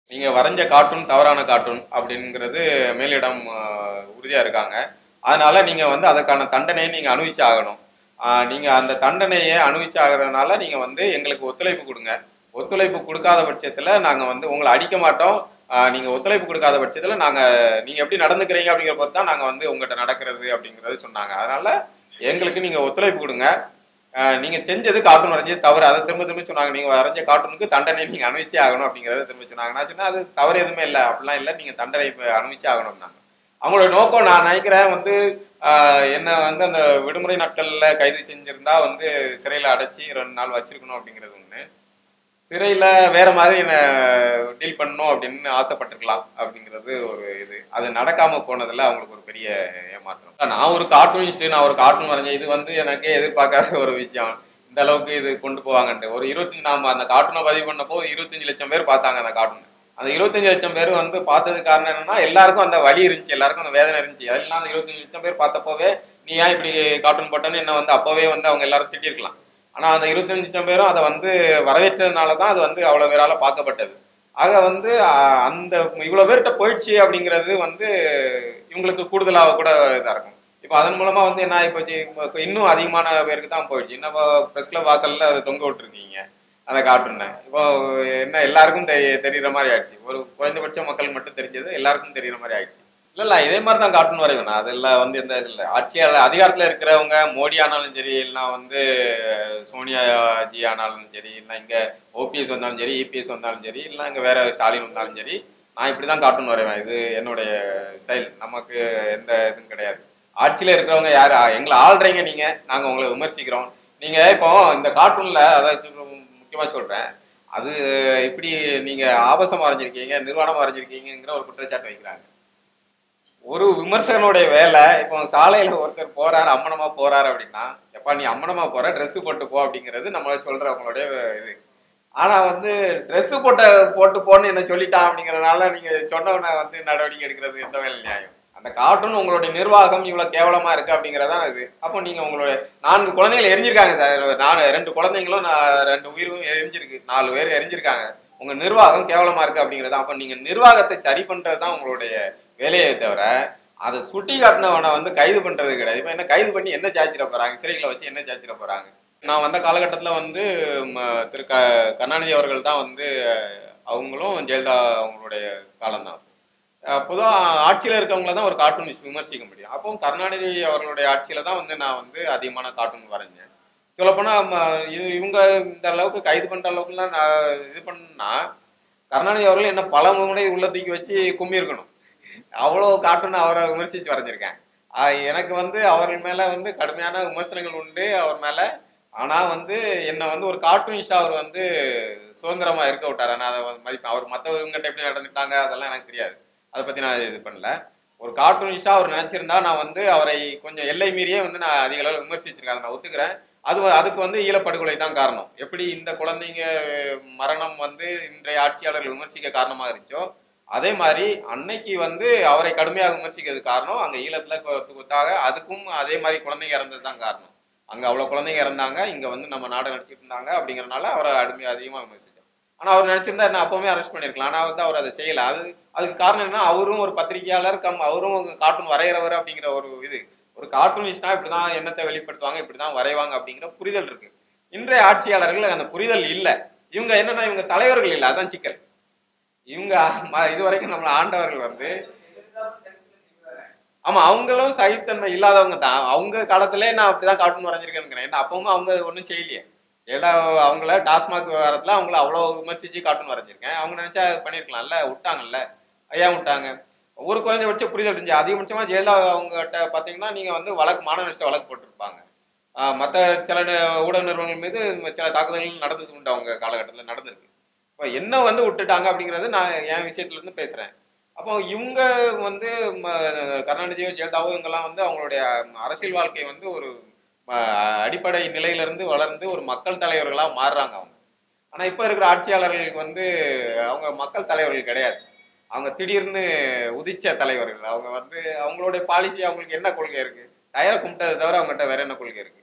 நீங்க வரைஞ்ச கார்ட்டூன் தவறான கார்ட்டூன் அப்படிங்கிறது மேலிடம் ஆஹ், உறுதியா இருக்காங்க அதனால நீங்க வந்து அதுக்கான தண்டனையை நீங்க அனுபவிச்சு ஆகணும் ஆஹ், நீங்க அந்த தண்டனையை அனுபவிச்சு ஆகுறதுனால நீங்க வந்து எங்களுக்கு ஒத்துழைப்பு கொடுங்க ஒத்துழைப்பு கொடுக்காத பட்சத்துல நாங்க வந்து உங்களை அடிக்க மாட்டோம் ஆஹ், நீங்க ஒத்துழைப்பு கொடுக்காத பட்சத்துல நாங்க நீங்க எப்படி நடந்துக்கிறீங்க அப்படிங்கிற பொறுத்து தான் நாங்க வந்து உங்ககிட்ட நடக்கிறது அப்படிங்கறது சொன்னாங்க அதனால எங்களுக்கு நீங்க ஒத்துழைப்பு கொடுங்க ஆஹ் நீங்க செஞ்சது கார்ட்டூன் வரைஞ்சது தவறு அதை திரும்ப திரும்ப சொன்னாங்க நீங்க வரைஞ்ச கார்ட்டூனுக்கு தண்டனை நீங்க அனுபவிச்சே ஆகணும் அப்படிங்கறத திரும்ப சொன்னாங்க நான் சொன்னேன் அது தவறு எதுவுமே இல்லை அப்படிலாம் இல்லை நீங்க தண்டனை இப்ப அனுபவிச்சே ஆகணும்னாங்க அவங்களோட நோக்கம் நான் நினைக்கிறேன் வந்து ஆஹ் என்ன வந்து அந்த விடுமுறை நாட்கள்ல கைது செஞ்சிருந்தா வந்து சிறையில அடைச்சி ரெண்டு நாள் வச்சிருக்கணும் அப்படிங்கிறது ஒண்ணு சிறையில வேற மாதிரி என்ன டீல் பண்ணணும் அப்படின்னு ஆசைப்பட்டிருக்கலாம் அப்படிங்கிறது ஒரு இது அது நடக்காம போனதுல அவங்களுக்கு ஒரு பெரிய ஏமாற்றம் நான் ஒரு கார்ட்டூனிஸ்ட் நான் ஒரு கார்ட்டூன் வரைஞ்சேன் இது வந்து எனக்கு எதிர்பார்க்காத ஒரு விஷயம் இந்த அளவுக்கு இது கொண்டு போவாங்கன்ட்டு ஒரு இருபத்தஞ்சு நாம அந்த கார்ட்டூனை பதிவு பண்ணப்போ இருபத்தஞ்சு லட்சம் பேர் பார்த்தாங்க அந்த கார்ட்டூன் அந்த இருபத்தஞ்சு லட்சம் பேர் வந்து பார்த்தது காரணம் என்னன்னா எல்லாருக்கும் அந்த வலி இருந்துச்சு எல்லாருக்கும் அந்த வேதனை இருந்துச்சு அதெல்லாம் அந்த இருபத்தஞ்சு லட்சம் பேர் பார்த்தப்போவே நீ ஏன் இப்படி கார்ட்டூன் போட்டேன்னு என்ன வந்து அப்பவே வந்து அவங்க எல்லாரும் திட்டிருக்கலாம் ஆனா அந்த இருபத்தஞ்சு லட்சம் பேரும் அதை வந்து வரவேற்றதுனால தான் அது வந்து அவ்வளவு பேரால பார்க்கப்பட்டது ஆக வந்து அஹ், அந்த இவ்வளவு பேர்கிட்ட போயிடுச்சு அப்படிங்கிறது வந்து இவங்களுக்கு கூடுதலாக கூட இதா இருக்கும் இப்போ அதன் மூலமா வந்து என்ன ஆகிப்போச்சு இப்போ இன்னும் அதிகமான பேருக்கு தான் போயிடுச்சு இன்னும் ப்ரெஸ் கிளப் வாசல்ல அதை தொங்க விட்டுருக்கீங்க அந்த கார்ட்டூனை இப்போ என்ன எல்லாருக்கும் தெரிய தெரியுற மாதிரி ஆயிடுச்சு ஒரு குறைந்தபட்ச மக்கள் மட்டும் தெரிஞ்சது எல்லாருக்கும் தெரியுற மாதிரி ஆயிடுச்சு இல்ல இல்ல இதே மாதிரி தான் கார்ட்டூன் வரைவேன் நான் அதெல்லாம் வந்து எந்த இது இல்லை ஆட்சியாளர் அதிகாரத்துல இருக்கிறவங்க மோடி ஆனாலும் சரி இல்லைன்னா வந்து சோனியா ஜி ஆனாலும் சரி இல்லை இங்க ஓபிஎஸ் வந்தாலும் சரி இபிஎஸ் வந்தாலும் சரி இல்லை இங்க வேற ஸ்டாலின் வந்தாலும் சரி நான் இப்படிதான் கார்ட்டூன் வரைவேன் இது என்னுடைய ஸ்டைல் நமக்கு எந்த இதுவும் கிடையாது ஆட்சியில இருக்கிறவங்க யாரு ஆ, எங்களை ஆள்றீங்க நீங்க நாங்க உங்களை விமர்சிக்கிறோம் நீங்க இப்போ இந்த கார்ட்டூன்ல அதாவது முக்கியமா சொல்றேன் அது இப்படி நீங்க ஆபாசமா வரைஞ்சிருக்கீங்க நிர்வாணமா வரைஞ்சிருக்கீங்கிற ஒரு குற்றச்சாட்டு வைக்கிறாங்க ஒரு விமர்சகனுடைய வேலை இப்போ சாலையில ஒருத்தர் போறாரு அம்மனமா போறாரு அப்படின்னா எப்பா நீ அம்மனமா போற Dress போட்டு போ அப்படிங்கிறது நம்மள சொல்றவங்களுடைய இது ஆனா வந்து Dress போட்ட போட்டு போன்னு என்ன சொல்லிட்டான் அப்படிங்கறதுனால நீங்க சொன்னவன வந்து நடவடிக்கை எடுக்கிறது எந்த வேலை நியாயம் அந்த கார்ட்டூன் உங்களுடைய நிர்வாகம் இவ்வளவு கேவலமா இருக்கு அப்படிங்கறதான் இது அப்போ நீங்க உங்களுடைய நான்கு குழந்தைகள் எரிஞ்சிருக்காங்க சார் நாலு ரெண்டு குழந்தைங்களும் நான் ரெண்டு உயிரும் எரிஞ்சிருக்கு நாலு பேர் எரிஞ்சிருக்காங்க உங்க நிர்வாகம் கேவலமா இருக்கு அப்படிங்கறது அப்ப நீங்க நிர்வாகத்தை சரி பண்றதுதான் உங்களுடைய வேலையை தவிர அதை சுட்டி காட்டினவனை வந்து கைது பண்றது கிடையாது இப்ப என்ன கைது பண்ணி என்ன சாய்ச்சிட போறாங்க சிறைகளை வச்சு என்ன சாய்ச்சிட போறாங்க நான் வந்த காலகட்டத்துல வந்து ம, திரு க கருணாநிதி அவர்கள் தான் வந்து அவங்களும் ஜெயலலிதா அவங்களுடைய காலம்தான் பொதுவாக ஆட்சியில் இருக்கவங்கள தான் ஒரு கார்ட்டூனிஸ்ட் விமர்சிக்க முடியும் அப்போ கருணாநிதி அவர்களுடைய ஆட்சியில தான் வந்து நான் வந்து அதிகமான கார்ட்டூன் வரைஞ்சேன் சொல்லப்போனால் இவங்க இந்த அளவுக்கு கைது பண்ற அளவுக்குலாம் நான் இது பண்ணா கருணாநிதி அவர்கள் என்ன பல முறை உள்ள தூக்கி வச்சு கும்மி இருக்கணும் அவ்வளோ கார்ட்டூன் அவரை விமர்சிச்சு வரைஞ்சிருக்கேன் ஆஹ் எனக்கு வந்து அவர்கள் மேல வந்து கடுமையான விமர்சனங்கள் உண்டு அவர் மேல ஆனா வந்து என்ன வந்து ஒரு கார்ட்டூனிஸ்டா அவர் வந்து சுதந்திரமா இருக்க விட்டாரு நான் அதை வந்து மதிப்பேன் அவர் மற்றவங்ககிட்ட எப்படி நடந்துட்டாங்க அதெல்லாம் எனக்கு தெரியாது அதை பத்தி நான் இது பண்ணல ஒரு கார்ட்டூனிஸ்டா அவர் நினைச்சிருந்தா நான் வந்து அவரை கொஞ்சம் எல்லை மீறியே வந்து நான் அதிக அளவு விமர்சிச்சிருக்கேன் அதை நான் ஒத்துக்கிறேன் அது வ- அதுக்கு வந்து ஈழப்படுகொலை தான் காரணம் எப்படி இந்த குழந்தைங்க மரணம் வந்து இன்றைய ஆட்சியாளர்கள் விமர்சிக்க காரணமாக இருந்துச்சோ அதே மாதிரி அன்னைக்கு வந்து அவரை கடுமையாக விமர்சிக்கிறது காரணம் அங்க ஈழத்துல கொத்து கொத்தாக அதுக்கும் அதே மாதிரி குழந்தைங்க இறந்தது தான் காரணம் அங்க அவ்வளவு குழந்தைங்க இறந்தாங்க இங்க வந்து நம்ம நாடு நடத்திட்டு இருந்தாங்க அப்படிங்கறதுனால அவரை அடிமை அதிகமா விமர்சிச்சோம் ஆனா அவர் நினைச்சிருந்தா என்ன அப்பவுமே அரெஸ்ட் பண்ணிருக்கலாம் ஆனா வந்து அவர் அதை செய்யல அது அதுக்கு காரணம் என்ன அவரும் ஒரு பத்திரிகையாளர் கம் அவரும் கார்ட்டூன் வரைகிறவர் அப்படிங்கிற ஒரு இது ஒரு கார்ட்டூனிஸ்ட்னா இப்படிதான் எண்ணத்தை வெளிப்படுத்துவாங்க இப்படிதான் வரைவாங்க அப்படிங்கிற புரிதல் இருக்கு இன்றைய ஆட்சியாளர்கள் அந்த புரிதல் இல்ல இவங்க என்னன்னா இவங்க தலைவர்கள் இல்ல அதான் சிக்கல் இவங்க ம- இதுவரைக்கும் நம்மள ஆண்டவர்கள் வந்து ஆமா அவங்களும் சகித்தன்மை இல்லாதவங்க தான் அவங்க காலத்திலே நான் அப்படிதான் கார்ட்டூன் வரைஞ்சிருக்கேன் ஏன்னா அப்பவும் அவங்க ஒன்றும் செய்யலையே ஏன்னா அவங்கள டாஸ்மாக் விவகாரத்துல அவங்கள அவ்வளோ விமர்சிச்சு கார்ட்டூன் வரைஞ்சிருக்கேன் அவங்க நினைச்சா அது பண்ணிருக்கலாம்ல விட்டாங்கல்ல ஏன் விட்டாங்க ஒரு குறைஞ்சபட்ச புரிதல் இருந்துச்சு அதிகபட்சமா ஜெயலலிதா அவங்ககிட்ட பாத்தீங்கன்னா நீங்க வந்து வழக்கு மாணவ நஷ்ட வழக்கு போட்டிருப்பாங்க ஆஹ் மத்த சில நி- ஊடக நிறுவனங்கள் மீது சில தாக்குதல்கள் நடந்தது உண்டு அவங்க காலகட்டத்தில் நடந்திருக்கு இப்போ என்ன வந்து விட்டுட்டாங்க அப்படிங்கிறது நான் என் விஷயத்துல இருந்து பேசுறேன் அப்போ இவங்க வந்து ம- கருணாநிதியோ ஜெயலலிதாவோ இவங்கெல்லாம் வந்து அவங்களுடைய அரசியல் வாழ்க்கை வந்து ஒரு ம, அடிப்படை நிலையிலிருந்து வளர்ந்து ஒரு மக்கள் தலைவர்களா மாறுறாங்க அவங்க ஆனா இப்ப இருக்கிற ஆட்சியாளர்களுக்கு வந்து அவங்க மக்கள் தலைவர்கள் கிடையாது அவங்க திடீர்னு உதிச்ச தலைவர்கள் அவங்க வந்து அவங்களுடைய பாலிசி அவங்களுக்கு என்ன கொள்கை இருக்கு டயரை கும்பிட்டதை தவிர அவங்ககிட்ட வேற என்ன கொள்கை இருக்கு